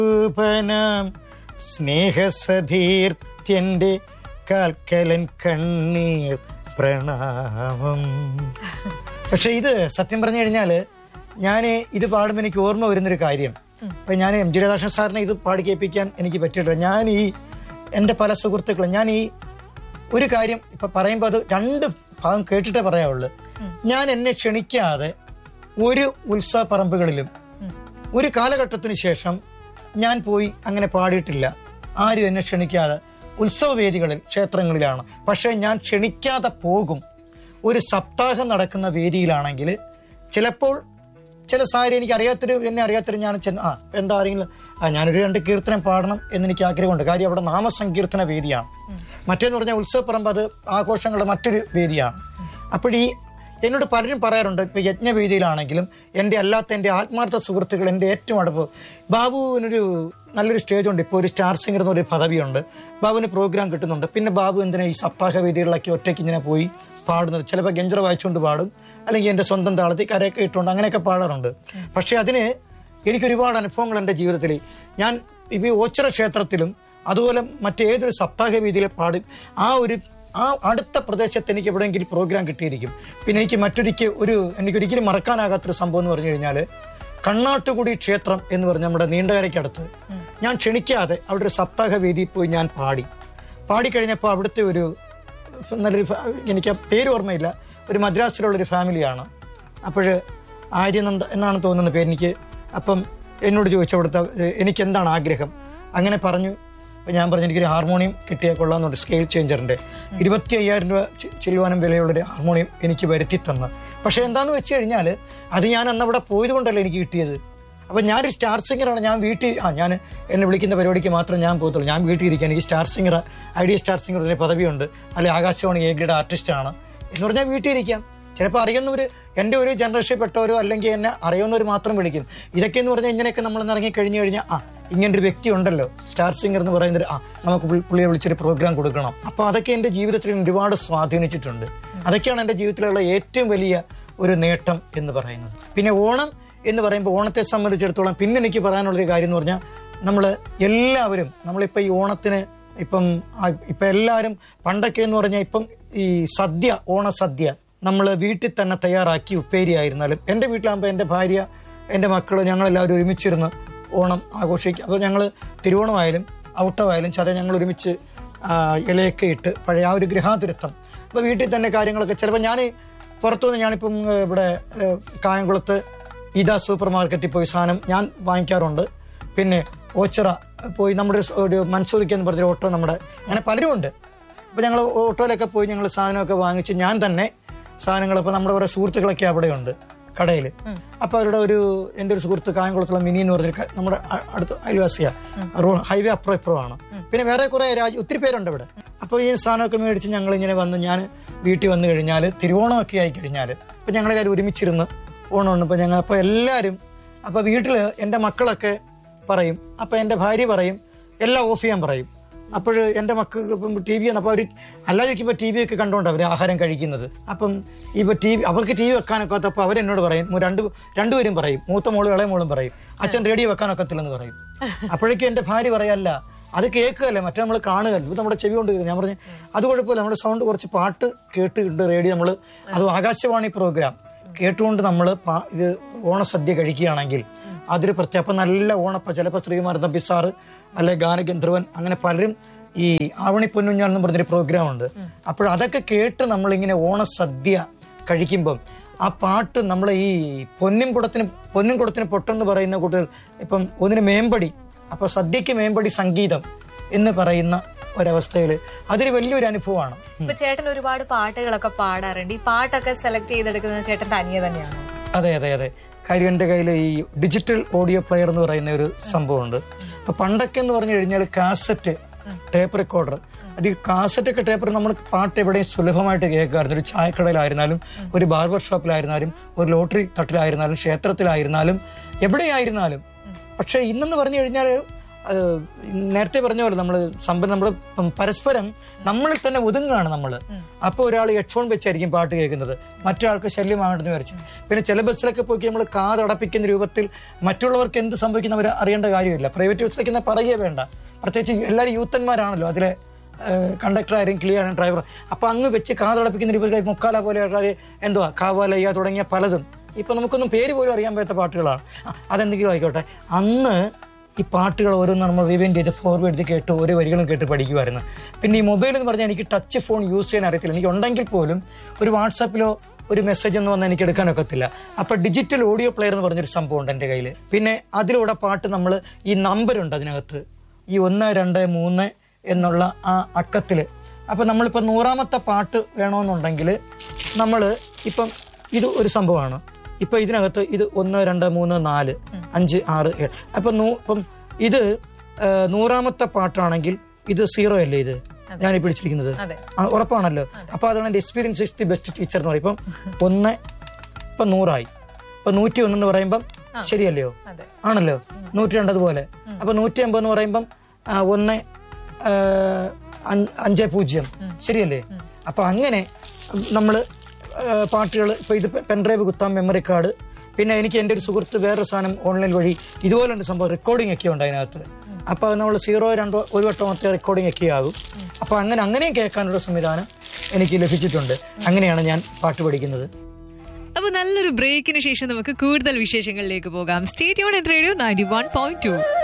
രൂപനാം സ്നേഹസതീർത്യന്റെ കാൽക്കലൻ കണ്ണീർ പ്രണാമം പക്ഷെ ഇത് സത്യം പറഞ്ഞു കഴിഞ്ഞാല് ഞാൻ ഇത് പാടുമ്പോൾ എനിക്ക് ഓർമ്മ വരുന്നൊരു കാര്യം അപ്പൊ ഞാൻ എം ജി രാധാകൃഷ്ണൻ സാറിനെ ഇത് പാടി കേൾപ്പിക്കാൻ എനിക്ക് പറ്റിയിട്ടില്ല ഞാൻ ഈ എൻ്റെ പല സുഹൃത്തുക്കളും ഞാൻ ഈ ഒരു കാര്യം ഇപ്പൊ പറയുമ്പോൾ അത് രണ്ട് ഭാഗം കേട്ടിട്ടേ പറയാവുള്ളൂ ഞാൻ എന്നെ ക്ഷണിക്കാതെ ഒരു ഉത്സവ പറമ്പുകളിലും ഒരു കാലഘട്ടത്തിന് ശേഷം ഞാൻ പോയി അങ്ങനെ പാടിയിട്ടില്ല ആരും എന്നെ ക്ഷണിക്കാതെ ഉത്സവവേദികളിൽ ക്ഷേത്രങ്ങളിലാണ് പക്ഷേ ഞാൻ ക്ഷണിക്കാതെ പോകും ഒരു സപ്താഹം നടക്കുന്ന വേദിയിലാണെങ്കിൽ ചിലപ്പോൾ ചില സാരി എനിക്ക് അറിയാത്തൊരു എന്നെ അറിയാത്തൊരു ഞാൻ ചെന്ന് ആ എന്താ ആരെങ്കിലും ആ ഞാനൊരു രണ്ട് കീർത്തനം പാടണം എന്ന് എനിക്ക് ആഗ്രഹമുണ്ട് കാര്യം അവിടെ നാമസങ്കീർത്തന വേദിയാണ് മറ്റേന്ന് പറഞ്ഞാൽ ഉത്സവപ്പറമ്പ് അത് ആഘോഷങ്ങളുടെ മറ്റൊരു വേദിയാണ് അപ്പോൾ ഈ എന്നോട് പലരും പറയാറുണ്ട് ഇപ്പൊ യജ്ഞവേദിയിലാണെങ്കിലും എൻ്റെ അല്ലാത്ത എൻ്റെ ആത്മാർത്ഥ സുഹൃത്തുക്കൾ എൻ്റെ ഏറ്റവും അടുപ്പ് ബാബുവിനൊരു നല്ലൊരു സ്റ്റേജ് ഉണ്ട് ഇപ്പോൾ ഒരു സ്റ്റാർ സിംഗർ എന്നൊരു പദവിയുണ്ട് ബാബുവിന് പ്രോഗ്രാം കിട്ടുന്നുണ്ട് പിന്നെ ബാബു എന്തിനാ ഈ സപ്താഹ വേദികളിലൊക്കെ ഒറ്റയ്ക്ക് ഇങ്ങനെ പോയി പാടുന്നത് ചിലപ്പോൾ ഗഞ്ചറ വായിച്ചുകൊണ്ട് പാടും അല്ലെങ്കിൽ എൻ്റെ സ്വന്തം താളത്തിൽ കരയൊക്കെ ഇട്ടുകൊണ്ട് അങ്ങനെയൊക്കെ പാടാറുണ്ട് പക്ഷെ അതിന് എനിക്ക് ഒരുപാട് അനുഭവങ്ങൾ എൻ്റെ ജീവിതത്തിൽ ഞാൻ ഇപ്പൊ ഈ ഓച്ചിറ ക്ഷേത്രത്തിലും അതുപോലെ മറ്റേതൊരു സപ്താഹ വേദിയിൽ പാടും ആ ഒരു ആ അടുത്ത പ്രദേശത്ത് എനിക്ക് എവിടെയെങ്കിലും പ്രോഗ്രാം കിട്ടിയിരിക്കും പിന്നെ എനിക്ക് മറ്റൊരിക്കൽ ഒരു എനിക്കൊരിക്കലും മറക്കാനാകാത്തൊരു സംഭവം എന്ന് പറഞ്ഞു കഴിഞ്ഞാൽ കണ്ണാട്ടുകുടി ക്ഷേത്രം എന്ന് പറഞ്ഞ നമ്മുടെ നീണ്ടകരയ്ക്കടുത്ത് ഞാൻ ക്ഷണിക്കാതെ അവിടെ ഒരു സപ്താഹ വേദിയിൽ പോയി ഞാൻ പാടി പാടിക്കഴിഞ്ഞപ്പോൾ അവിടുത്തെ ഒരു നല്ലൊരു ഫാ- എനിക്ക് ആ പേര് ഓർമ്മയില്ല ഒരു മദ്രാസിലുള്ളൊരു ഫാമിലിയാണ് അപ്പോൾ ആര്യനന്ദ എന്നാണ് തോന്നുന്ന പേര് എനിക്ക് അപ്പം എന്നോട് ചോദിച്ചു അവിടുത്തെ ഏഹ്, എനിക്ക് എന്താണ് ആഗ്രഹം അങ്ങനെ പറഞ്ഞു അപ്പം ഞാൻ പറഞ്ഞു എനിക്കൊരു ഹാർമോണിയം കിട്ടിയാൽ കൊള്ളാമെന്നുണ്ട് സ്കെയിൽ ചേഞ്ചറിൻ്റെ ഇരുപത്തി അയ്യായിരം രൂപ ചെ- ചെല്ലുവാനും വിലയുള്ളൊരു ഹാർമോണിയം എനിക്ക് വരുത്തി തന്നു പക്ഷേ എന്താന്ന് വെച്ച് കഴിഞ്ഞാൽ അത് ഞാൻ അന്ന് അവിടെ പോയത് കൊണ്ടല്ല എനിക്ക് കിട്ടിയത് അപ്പൊ ഞാനൊരു സ്റ്റാർ സിംഗറാണ് ഞാൻ വീട്ടിൽ ആ ഞാൻ എന്നെ വിളിക്കുന്ന പരിപാടിക്ക് മാത്രം ഞാൻ പോകത്തുള്ളൂ ഞാൻ വീട്ടിൽ ഇരിക്കാൻ എനിക്ക് star singer Idea star singer ഒരു പദവിയുണ്ട് അല്ലെ ആകാശവാണി എ ഗ്രേഡ് ആർട്ടിസ്റ്റ് ആണ് എന്ന് പറഞ്ഞാൽ വീട്ടിൽ ഇരിക്കാം ചിലപ്പോൾ അറിയുന്നവർ എൻ്റെ ഒരു ജനറേഷനിൽ പെട്ടവരോ അല്ലെങ്കിൽ എന്നെ അറിയുന്നവർ മാത്രം വിളിക്കും ഇതൊക്കെ എന്ന് പറഞ്ഞാൽ ഇങ്ങനെയൊക്കെ നമ്മൾ ഇറങ്ങി കഴിഞ്ഞു കഴിഞ്ഞാൽ ആ ഇങ്ങനൊരു വ്യക്തി ഉണ്ടല്ലോ സ്റ്റാർ സിംഗർ എന്ന് പറയുന്നത് ആ നമുക്ക് പുള്ളി- പുള്ളിയെ വിളിച്ചൊരു പ്രോഗ്രാം കൊടുക്കണം അപ്പോൾ അതൊക്കെ എൻ്റെ ജീവിതത്തിൽ ഒരുപാട് സ്വാധീനിച്ചിട്ടുണ്ട് അതൊക്കെയാണ് എൻ്റെ ജീവിതത്തിലുള്ള ഏറ്റവും വലിയ ഒരു നേട്ടം എന്ന് പറയുന്നത് പിന്നെ ഓണം എന്ന് പറയുമ്പോൾ ഓണത്തെ സംബന്ധിച്ചിടത്തോളം പിന്നെ എനിക്ക് പറയാനുള്ളൊരു കാര്യം എന്ന് പറഞ്ഞാൽ നമ്മൾ എല്ലാവരും നമ്മളിപ്പോൾ ഈ ഓണത്തിന് ഇപ്പം ആ- ഇപ്പം എല്ലാവരും പണ്ടൊക്കെ എന്ന് പറഞ്ഞാൽ ഇപ്പം ഈ സദ്യ ഓണസദ്യ നമ്മൾ വീട്ടിൽ തന്നെ തയ്യാറാക്കി ഉപ്പേരി ആയിരുന്നാലും എൻ്റെ വീട്ടിലാകുമ്പോൾ എൻ്റെ ഭാര്യ എൻ്റെ മക്കൾ ഞങ്ങളെല്ലാവരും ഒരുമിച്ചിരുന്ന് ഓണം ആഘോഷിക്കും അപ്പോൾ ഞങ്ങൾ തിരുവോണമായാലും ഔട്ടമായാലും ചത ഞങ്ങൾ ഒരുമിച്ച് ആ, ഇലയൊക്കെ ഇട്ട് പഴയ ആ ഒരു ഗൃഹാതുരത്വം അപ്പോൾ വീട്ടിൽ തന്നെ കാര്യങ്ങളൊക്കെ ചിലപ്പോൾ ഞാൻ പുറത്തുനിന്ന് ഞാനിപ്പം ഏ, ഇവിടെ ഏ, കായംകുളത്ത് ഇതാ സൂപ്പർ മാർക്കറ്റിൽ പോയി സാധനം ഞാൻ വാങ്ങിക്കാറുണ്ട് പിന്നെ ഓച്ചിറ പോയി നമ്മുടെ ഒരു സ് ഒരു മൻസൂറിക്ക് എന്ന് പറഞ്ഞൊരു ഓട്ടോ നമ്മുടെ അങ്ങനെ പലരും ഉണ്ട് അപ്പോൾ ഞങ്ങൾ ഓട്ടോയിലൊക്കെ പോയി ഞങ്ങൾ സാധനമൊക്കെ വാങ്ങിച്ച് ഞാൻ തന്നെ സാധനങ്ങൾ ഇപ്പോൾ നമ്മുടെ കുറേ സുഹൃത്തുക്കളൊക്കെ അവിടെയുണ്ട് കടയിൽ അപ്പോൾ അവരുടെ ഒരു എൻ്റെ ഒരു സുഹൃത്ത് കായംകുളത്തുള്ള മിനി എന്ന് പറഞ്ഞൊരു ക- നമ്മുടെ അ- അടുത്ത അയൽവാസിയാ റോ ഹൈവേ അപ്പുറം ഇപ്പുറമാണ് പിന്നെ വേറെ കുറേ രാജ്യം ഒത്തിരി പേരുണ്ട് ഇവിടെ അപ്പോൾ ഈ സാധനമൊക്കെ മേടിച്ച് ഞങ്ങൾ ഇങ്ങനെ വന്ന് ഞാൻ വീട്ടിൽ വന്നു കഴിഞ്ഞാൽ തിരുവോണമൊക്കെ ആയി കഴിഞ്ഞാൽ അപ്പോൾ ഞങ്ങളെല്ലാവരും ഒരുമിച്ചിരുന്ന് ഓണമുണ്ട് അപ്പോൾ ഞങ്ങൾ അപ്പോൾ എല്ലാവരും അപ്പോൾ വീട്ടിൽ എൻ്റെ മക്കളൊക്കെ പറയും അപ്പോൾ എൻ്റെ ഭാര്യ പറയും എല്ലാം ഓഫ് ചെയ്യാൻ പറയും അപ്പോൾ എൻ്റെ മക്കൾക്ക് ഇപ്പം ടി വി അപ്പോൾ അവർ അല്ലാതിരിക്കുമ്പോൾ ടി വി ഒക്കെ കണ്ടുകൊണ്ട് അവർ ആഹാരം കഴിക്കുന്നത് അപ്പം ഇപ്പോൾ ടി വി അവർക്ക് ടി വി വെക്കാനൊക്കാത്തപ്പോൾ അവരെന്നോട് പറയും മു- രണ്ട് രണ്ടുപേരും പറയും മൂത്ത മോളും ഇളയ മോളും പറയും അച്ഛൻ റേഡിയോ വെക്കാനൊക്കത്തില്ലെന്ന് പറയും അപ്പോഴേക്കും എൻ്റെ ഭാര്യ പറയല്ല അത് കേൾക്കുകയല്ലേ മറ്റേ നമ്മൾ കാണുകയല്ല ഇത് നമ്മുടെ ചെവി കൊണ്ട് കേൾക്കുക. ഞാൻ പറഞ്ഞു അത് കുഴപ്പമില്ല നമ്മുടെ സൗണ്ട് കുറച്ച് പാട്ട് കേട്ടിട്ടുണ്ട് റേഡിയോ നമ്മൾ അത് ആകാശവാണി പ്രോഗ്രാം കേട്ടുകൊണ്ട് നമ്മൾ ഇത് ഓണസദ്യ കഴിക്കുകയാണെങ്കിൽ അതൊരു പ്രത്യേക അപ്പം നല്ല ഓണപ്പ ചിലപ്പോൾ ശ്രീകുമാർ തമ്പി സാറ് അല്ലെ ഗാനഗന്ധർവൻ അങ്ങനെ പലരും ഈ ആവണി പൊന്നുഞ്ഞാൽ എന്ന് പറഞ്ഞൊരു പ്രോഗ്രാം ഉണ്ട് അപ്പോൾ അതൊക്കെ കേട്ട് നമ്മളിങ്ങനെ ഓണസദ്യ കഴിക്കുമ്പം ആ പാട്ട് നമ്മൾ ഈ പൊന്നും കുടത്തിന് പൊന്നും കുടത്തിന് പൊട്ടെന്ന് പറയുന്ന കൂട്ടത്തിൽ ഇപ്പം ഒന്നിന് മേമ്പടി അപ്പൊ സദ്യക്ക് മേമ്പടി സംഗീതം എന്ന് പറയുന്ന ഒരവസ്ഥയിൽ അതൊരു വലിയൊരു അനുഭവമാണ് ഇപ്പൊ ചേട്ടൻ ഒരുപാട് പാട്ടുകളൊക്കെ പാടാറുണ്ട് ഈ പാട്ടൊക്കെ സെലക്ട് ചെയ്തെടുക്കുന്നത് ചേട്ടൻ തനിയെ തന്നെയാണ് അതെ അതെ അതെ കാര്യം എൻ്റെ കയ്യിൽ ഈ ഡിജിറ്റൽ ഓഡിയോ പ്ലെയർ എന്ന് പറയുന്ന ഒരു സംഭവമുണ്ട് അപ്പൊ പണ്ടൊക്കെ എന്ന് പറഞ്ഞു കഴിഞ്ഞാൽ കാസറ്റ് ടേപ്പ് റെക്കോർഡർ അത് ഈ കാസറ്റ് ഒക്കെ ടേപ്പർ നമ്മൾ പാട്ട് എവിടെയും സുലഭമായിട്ട് കേൾക്കാറുണ്ട് ഒരു ചായക്കടയിലായിരുന്നാലും ഒരു ബാർബർ ഷോപ്പിലായിരുന്നാലും ഒരു ലോട്ടറി തട്ടിലായിരുന്നാലും ക്ഷേത്രത്തിലായിരുന്നാലും എവിടെയായിരുന്നാലും പക്ഷെ ഇന്നെന്ന് പറഞ്ഞു കഴിഞ്ഞാൽ അത് നേരത്തെ പറഞ്ഞ പോലെ നമ്മൾ സമ്പ നമ്മൾ പരസ്പരം നമ്മളിൽ തന്നെ ഒതുങ്ങുകയാണ് നമ്മൾ അപ്പോൾ ഒരാൾ ഹെഡ്ഫോൺ വെച്ചായിരിക്കും പാട്ട് കേൾക്കുന്നത് മറ്റൊരാൾക്ക് ശല്യമാകണ്ടെന്ന് വിചാരിച്ചു പിന്നെ ചില ബസ്സിലൊക്കെ പോയി നമ്മൾ കാതടപ്പിക്കുന്ന രൂപത്തിൽ മറ്റുള്ളവർക്ക് എന്ത് സംഭവിക്കുന്നവർ അറിയേണ്ട കാര്യമില്ല പ്രൈവറ്റ് ബസ്സിലേക്ക് എന്നാൽ പറയുകയേ വേണ്ട പ്രത്യേകിച്ച് എല്ലാവരും യൂത്തന്മാരാണല്ലോ അതിലെ കണ്ടക്ടർ ആയാലും ക്ലിയർ ആണ് ഡ്രൈവർ അപ്പൊ അങ്ങ് വെച്ച് കാതടപ്പിക്കുന്ന രൂപത്തിൽ മുക്കാല പോലെ ആൾക്കാര് എന്തുവാ കാവാലയ്യ തുടങ്ങിയ പലതും ഇപ്പൊ നമുക്കൊന്നും പേര് പോലും അറിയാൻ പറ്റാത്ത പാട്ടുകളാണ് ആ, അതെന്തെങ്കിലും ആയിക്കോട്ടെ അന്ന് ഈ പാട്ടുകൾ ഓരോന്ന് നമ്മൾ റിവൈൻഡ് ചെയ്ത് ഫോർവേഡ് ചെയ്ത് കേട്ട് ഓരോ വരികളും കേട്ട് പഠിക്കുമായിരുന്നു പിന്നെ ഈ മൊബൈൽ എന്ന് പറഞ്ഞാൽ എനിക്ക് ടച്ച് ഫോൺ യൂസ് ചെയ്യാൻ അറിയത്തില്ല എനിക്ക് ഉണ്ടെങ്കിൽ പോലും ഒരു വാട്സാപ്പിലോ ഒരു മെസ്സേജ് എന്ന് വന്നാൽ എനിക്ക് എടുക്കാനൊക്കത്തില്ല അപ്പൊ ഡിജിറ്റൽ ഓഡിയോ പ്ലെയർ എന്ന് പറഞ്ഞൊരു സംഭവം ഉണ്ട് എൻ്റെ കയ്യിൽ പിന്നെ അതിലൂടെ പാട്ട് നമ്മൾ ഈ നമ്പറുണ്ട് അതിനകത്ത് ഈ ഒന്ന് രണ്ട് മൂന്ന് എന്നുള്ള ആ അക്കത്തില് അപ്പൊ നമ്മളിപ്പോൾ നൂറാമത്തെ പാട്ട് വേണമെന്നുണ്ടെങ്കിൽ നമ്മൾ ഇപ്പം ഇത് ഒരു സംഭവമാണ് ഇപ്പൊ ഇതിനകത്ത് ഇത് ഒന്ന് രണ്ട് മൂന്ന് നാല് അഞ്ച് ആറ് ഏഴ് അപ്പൊ നൂ- ഇപ്പം ഇത് ആ, നൂറാമത്തെ പാട്ടാണെങ്കിൽ ഇത് സീറോ അല്ലേ ഇത് ഞാൻ പിടിച്ചിരിക്കുന്നത് അതെ ആ, ഉറപ്പാണല്ലോ അപ്പൊ അതാണ് എന്റെ experience is the best teacher എന്ന് പറയും ഇപ്പം ഒന്ന് ഇപ്പൊ നൂറായി ഇപ്പൊ നൂറ്റി ഒന്ന് എന്ന് പറയുമ്പം ശരിയല്ലയോ അതെ ആണല്ലോ നൂറ്റി രണ്ട് അതുപോലെ അപ്പൊ നൂറ്റി അമ്പത് എന്ന് പറയുമ്പം ആ, ഒന്ന് ആ, അഞ്ച്- അഞ്ച് പൂജ്യം ശരിയല്ലേ അപ്പൊ അങ്ങനെ നമ്മൾ പാട്ടുകൾ ഇപ്പൊ ഇത് പെൻഡ്രൈവ് കുത്താം മെമ്മറി കാർഡ് പിന്നെ എനിക്ക് എൻ്റെ ഒരു സുഹൃത്ത് വേറൊരു സാധനം ഓൺലൈൻ വഴി ഇതുപോലെ ഉണ്ട് സംഭവം റെക്കോർഡിംഗ് ഒക്കെ ഉണ്ട് അതിനകത്ത് അപ്പൊ നമ്മൾ സീറോ രണ്ടോ ഒരു വട്ടമൊക്കെ റെക്കോർഡിംഗ് ഒക്കെ ആകും അപ്പൊ അങ്ങനെ അങ്ങനെയും കേൾക്കാനുള്ള സംവിധാനം എനിക്ക് ലഭിച്ചിട്ടുണ്ട് അങ്ങനെയാണ് ഞാൻ പാട്ട് പഠിക്കുന്നത് അപ്പൊ നല്ലൊരു ബ്രേക്കിന് ശേഷം നമുക്ക് കൂടുതൽ വിശേഷങ്ങളിലേക്ക് പോകാം stay tune radio ninety one point to